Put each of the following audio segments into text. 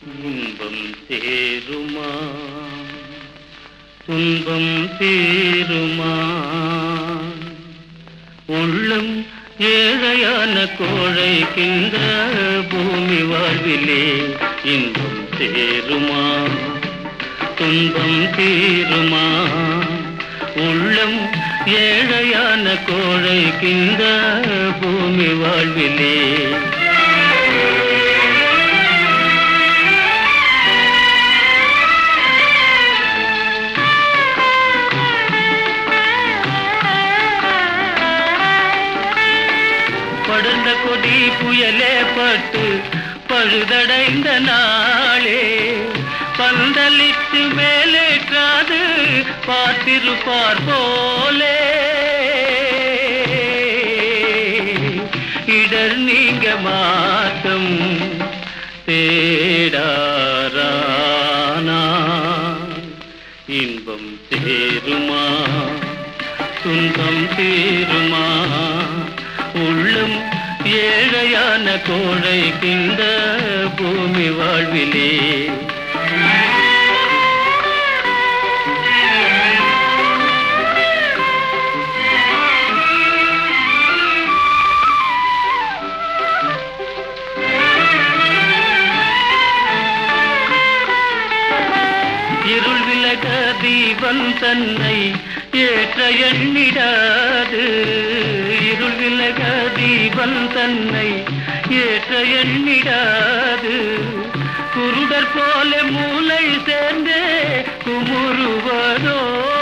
இன்பம் சேருமா துன்பம் தீருமா உள்ளம் ஏழையான கோழைக்கின்ற பூமி வாழ்விலே இன்பம் சேருமா துன்பம் தீருமா உள்ளம் ஏழையான கோழைக்கின்ற பூமி வாழ்விலே படுந்த கொடி புயலே பட்டு பழுதடைந்த நாளே பந்தலித்து மேலேற்றாது பார்த்திருப்பார் போலே இடர் நீங்க மாற்றம் தேடாரானா இன்பம் சேருமா துன்பம் தீருமா உள்ளம் ஏழையான கோழைக்கின்ற பூமி வாழ்விலே இருள் விலக தீபம் தன்னை ஏற்ற எண்ணிடாது இருள் விலக தீபம் தன்னை ஏற்ற எண்ணிடாது குருடர் போல மூளை சேர்ந்தே குமுறுவதோ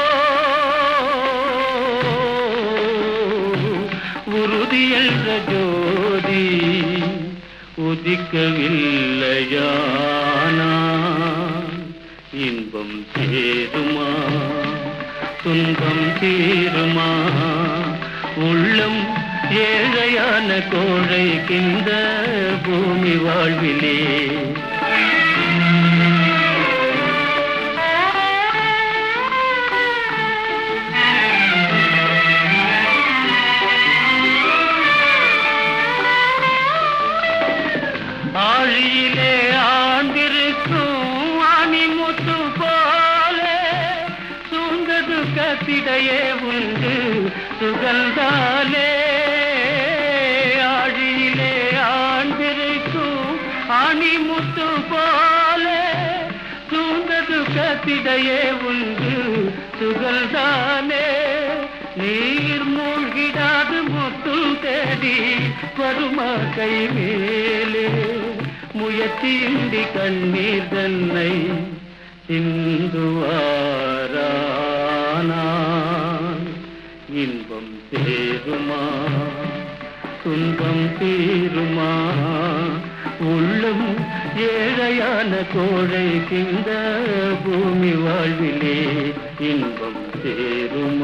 உறுதி என்ற ஜோதி உதிக்கவில்லையானா இன்பம் சேருமா துன்பம் தீருமா உள்ளம் ஏழையான கோழைக்கின்ற பூமி வாழ்விலே ஆழியிலே ஆண்டிருக்கும் அணிமுத்து போல சூழ்ந்தது கத்திடையே உண்டு சுகந்தாலே ஆழியிலே ஆண்டிருக்கும் அணிமுத்து போல சூழ்ந்தது கத்திடையே உண்டு சுகந்தாலே நீர் மூழ்கிடாது முத்தும் தேடி வருமா கை மேலே முயற்சியின்றி கண்ணீர் தன்னை சிந்துவாரானான் இன்பம் சேருமா துன்பம் தீருமா உள்ளம் ஏழையான கோழைக்கின்ற பூமி வாழ்விலே இன்பம் சேருமா